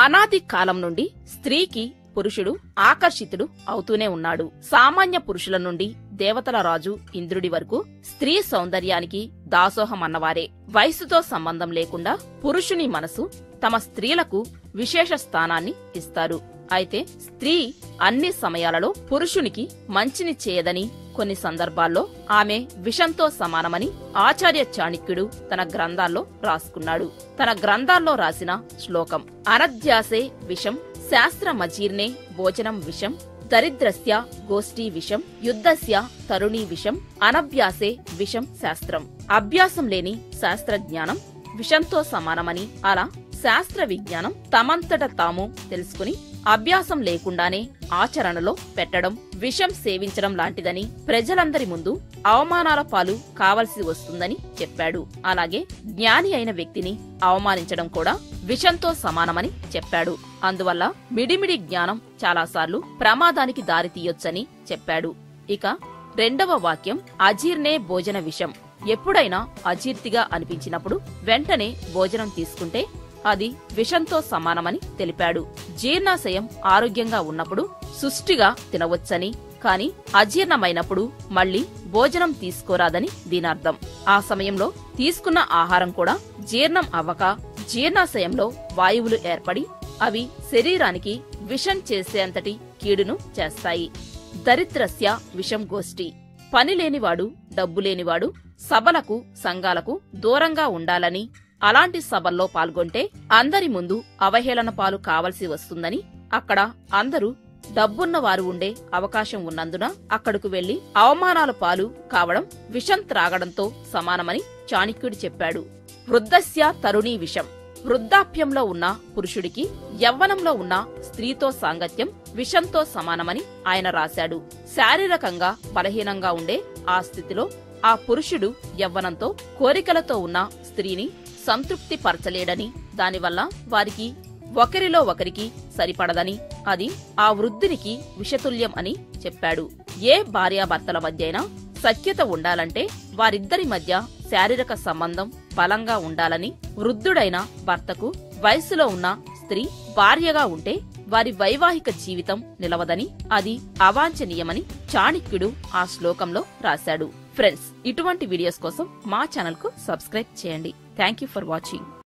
అనాది కాలం నుండి స్త్రీకి పురుషుడు ఆకర్షితుడు అవుతూనే ఉన్నాడు సామాన్య పురుషుల నుండి దేవతల రాజు ఇంద్రుడి వరకు స్త్రీ సౌందర్యానికి దాసోహం అన్నవారే వయసుతో సంబంధం లేకుండా పురుషుని మనసు తమ స్త్రీలకు విశేష స్థానాన్ని ఇస్తారు అయితే స్త్రీ అన్ని సమయాలలో పురుషునికి మంచిని చేయదని కొన్ని సందర్భాల్లో ఆమె విషంతో సమానమని ఆచార్య చాణక్యుడు తన గ్రంథాల్లో రాసుకున్నాడు తన గ్రంథాల్లో రాసిన శ్లోకం అనధ్యాసే విషం శాస్త్రమజీర్ణే భోజనం విషం దరిద్రస్య గోష్ఠీ విషం యుద్ధస్య తరుణీ విషం అనభ్యాసే విషం శాస్త్రం అభ్యాసం లేని శాస్త్రజ్ఞానం విషంతో సమానమని అలా శాస్త్ర విజ్ఞానం తమంతట తాము తెలుసుకుని అభ్యాసం లేకుండానే ఆచరణలో పెట్టడం విషం సేవించడం లాంటిదని ప్రజలందరి ముందు అవమానాల పాలు కావలసి వస్తుందని చెప్పాడు అలాగే జ్ఞాని అయిన వ్యక్తిని అవమానించడం కూడా విషంతో సమానమని చెప్పాడు అందువల్ల మిడిమిడి జ్ఞానం చాలాసార్లు ప్రమాదానికి దారితీయొచ్చని చెప్పాడు ఇక రెండవ వాక్యం అజీర్ణే భోజన విషం ఎప్పుడైనా అజీర్తిగా అనిపించినప్పుడు వెంటనే భోజనం తీసుకుంటే అది విషంతో సమానమని తెలిపాడు జీర్ణాశయం ఆరోగ్యంగా ఉన్నప్పుడు సుష్టిగా తినవచ్చని కాని అజీర్ణమైనప్పుడు మళ్ళీ భోజనం తీసుకోరాదని దీనర్థం ఆ సమయంలో తీసుకున్న ఆహారం కూడా జీర్ణం అవ్వక జీర్ణాశయంలో వాయువులు ఏర్పడి అవి శరీరానికి విషం చేసేంతటి కీడును చేస్తాయి దరిద్రస్య విషం గోష్ఠి పని లేనివాడు డబ్బు లేనివాడు సభలకు సంఘాలకు దూరంగా ఉండాలని అలాంటి సభల్లో పాల్గొంటే అందరి ముందు అవహేళన పాలు కావలసి వస్తుందని అక్కడ అందరూ డబ్బున్న వారు ఉండే అవకాశం ఉన్నందున అక్కడకు వెళ్లి అవమానాల పాలు కావడం విషం త్రాగడంతో సమానమని చాణక్యుడు చెప్పాడు వృద్ధస్య తరుణీ విషం వృద్ధాప్యంలో ఉన్న పురుషుడికి యవ్వనంలో ఉన్న స్త్రీతో సాంగత్యం విషంతో సమానమని ఆయన రాశాడు శారీరకంగా బలహీనంగా ఉండే ఆ స్థితిలో ఆ పురుషుడు యవ్వనంతో కోరికలతో ఉన్న స్త్రీని సంతృప్తి పరచలేడని దానివల్ల వారికి ఒకరిలో ఒకరికి సరిపడదని అది ఆ వృద్ధునికి విషతుల్యం అని చెప్పాడు ఏ భార్యాభర్తల మధ్యైనా సఖ్యత ఉండాలంటే వారిద్దరి మధ్య శారీరక సంబంధం బలంగా ఉండాలని వృద్ధుడైన భర్తకు వయసులో ఉన్న స్త్రీ భార్యగా ఉంటే వారి వైవాహిక జీవితం నిలవదని అది అవాంఛనీయమని చాణక్యుడు ఆ శ్లోకంలో రాశాడు ఫ్రెండ్స్ ఇటువంటి వీడియోస్ కోసం మా ఛానల్ కు సబ్స్క్రైబ్ చేయండి థ్యాంక్ యూ ఫర్ వాచింగ్